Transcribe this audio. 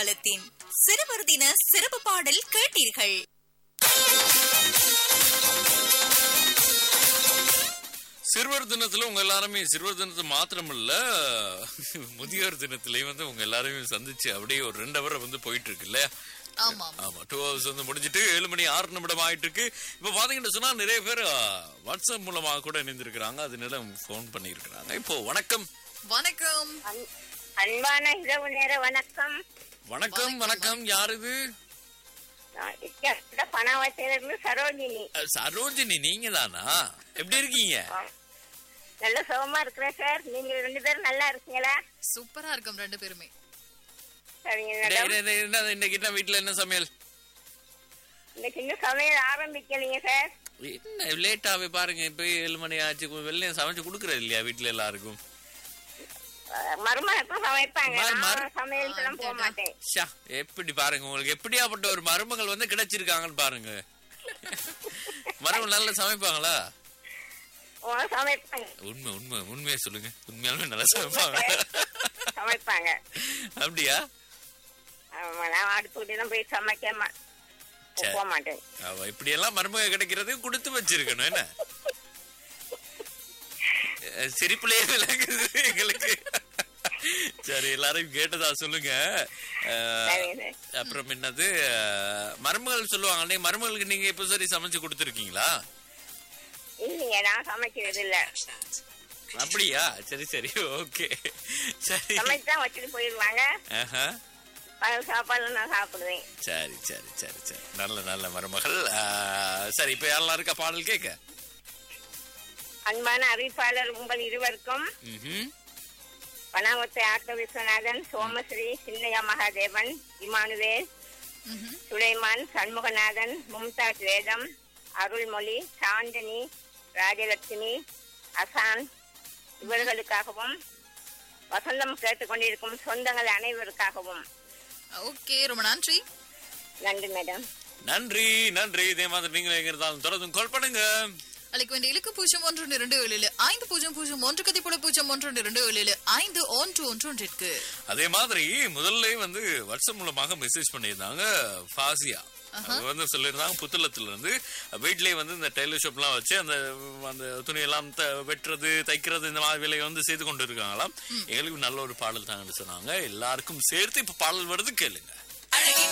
காலத்தின் சிறுவர் தின சிறப்பு பாடல் கேட்டீர்கள் சிறுவர் தினத்துல உங்க எல்லாருமே சிறுவர் தினத்தை மாத்திரம் இல்ல முதியோர் தினத்திலயும் வந்து உங்க எல்லாரையுமே சந்திச்சு அப்படியே ஒரு ரெண்டு ஹவர் வந்து போயிட்டு இருக்கு இல்லையா ஆமா ஆமா டூ ஹவர்ஸ் வந்து முடிஞ்சிட்டு ஏழு மணி ஆறு நிமிடம் ஆயிட்டு இருக்கு இப்ப பாத்தீங்கன்னு சொன்னா நிறைய பேர் ஆ, வாட்ஸ்அப் மூலமா கூட இணைந்திருக்கிறாங்க அதனால ஃபோன் பண்ணியிருக்கிறாங்க இப்போ வணக்கம் வணக்கம் அன்- அன்பான இரவு நேர வணக்கம் வணக்கம் வணக்கம் யார் இது நான் இக்கட பணவத்திலிருந்து சரோஜினி அ, சரோஜினி நீங்க தானா எப்படி இருக்கீங்க நல்ல சுகமா இருக்கிறேன் சார் நீங்க ரெண்டு பேரும் நல்லா இருக்கீங்களா சூப்பரா இருக்கும் ரெண்டு பேருமே சரிங்க டேய், மேடம் டேய், டேய், என்ன இன்னைக்கு என்ன வீட்டுல என்ன சமையல் இந்த சின்ன சமையல் ஆரம்பிக்கலீங்க சார் என்ன லேட்டாவே பாருங்க இப்ப ஏழு மணி ஆச்சு வெள்ளையும் சமைச்சு கொடுக்கறது இல்லையா வீட்டுல எல்லாருக்கும் மருமகக்கும் சமைப்பாங்க மரு- மரு- நான் சமையலுக்கெல்லாம் போக மாட்டேன் ஷா, எப்படி பாருங்க உங்களுக்கு எப்படியாப்பட்ட ஒரு மருமகள் வந்து கிடைச்சிருக்காங்கன்னு பாருங்க மருமகள் நல்லா சமைப்பாங்களா ஓ, சமைப்பாங்க உண்மை உண்மை உண்மையா சொல்லுங்க உண்மையாலுமே நல்லா சமைப்பாங்க சமைப்பாங்க அப்படியா ஆமா, நான் அடுப்புக்கிட்ட தான் போய் சமைக்க மா- சரி. போக மாட்டேன் அவ இப்படி எல்லாம் மருமக கிடைக்கிறது கொடுத்து வச்சிருக்கணும் என்ன அஹ், சிரிப்புலயே விளங்குது எங்களுக்கு சரி எல்லாரும் கேட்டதா சொல்லுங்க அஹ், சரிங்க சார் அப்புறம் என்னது அஹ், மருமகள் சொல்லுவாங்க மருமகளுக்கு நீங்க இப்ப சரி சமைச்சு கொடுத்துருக்கீங்களா இல்லைங்க நான் சமைக்கிறது இல்ல அப்படியா சரி சரி ஓகே சரி சமைச்சு தான் வச்சுட்டு போயிடுவாங்க ஆஹா. பகல் சாப்பாடு நான் சாப்பிடுவேன் சரி சரி சரி சரி நல்ல நல்ல மருமகள் அஹ், சரி இப்ப யாரெல்லாம் இருக்கா பாடல் கேட்க அன்பான அறிவிப்பாளர் உங்கள் இருவருக்கும் ம்ஹும். பனாவத்தை ஆட்ட விஸ்வநாதன் சோமஸ்ரீ சின்னையா மகாதேவன் இமானுவேல் ம்ஹும். சுலைமான் சண்முகநாதன் மும்தாஜ் வேதம் அருள்மொழி சாந்தினி ராஜலட்சுமி அசான் இவர்களுக்காகவும் வசந்தம் கேட்டுக்கொண்டிருக்கும் சொந்தங்கள் அனைவருக்காகவும் ஓகே ரொம்ப நன்றி நன்றி மேடம் நன்றி நன்றி இதே மாதிரி நீங்க எங்க இருந்தாலும் தொடர்ந்து கால் பண்ணுங்க அழைக்க வேண்டிய இலக்கு பூஜ்ஜியம் ஒன்று இரண்டு ஏழில் ஐந்து பூஜ்ஜியம் பூஜ்ஜியம் ஒன்று கதிப்பட பூஜ்ஜியம் ஒன்று இரண்டு ஏழில் ஐந்து ஒன்று ஒன்று ஒன்றிற்கு அதே மாதிரி முதல்ல வந்து வாட்ஸ்அப் மூலமாக மெசேஜ் பண்ணியிருந்தாங்க ஃபாசியா அவங்க வந்து சொல்லியிருந்தாங்க புத்தளத்துல இருந்து வீட்லயே வந்து இந்த டெய்லர் ஷாப்லாம் வச்சு அந்த அந்த துணியெல்லாம் த- வெட்டுறது தைக்கிறது இந்த மாதிரி வேலையை வந்து செய்து கொண்டு இருக்காங்களாம் எங்களுக்கு நல்ல ஒரு பாடல் தாங்கன்னு சொன்னாங்க எல்லாருக்கும் சேர்த்து இப்ப பாடல் வருது கேளுங்க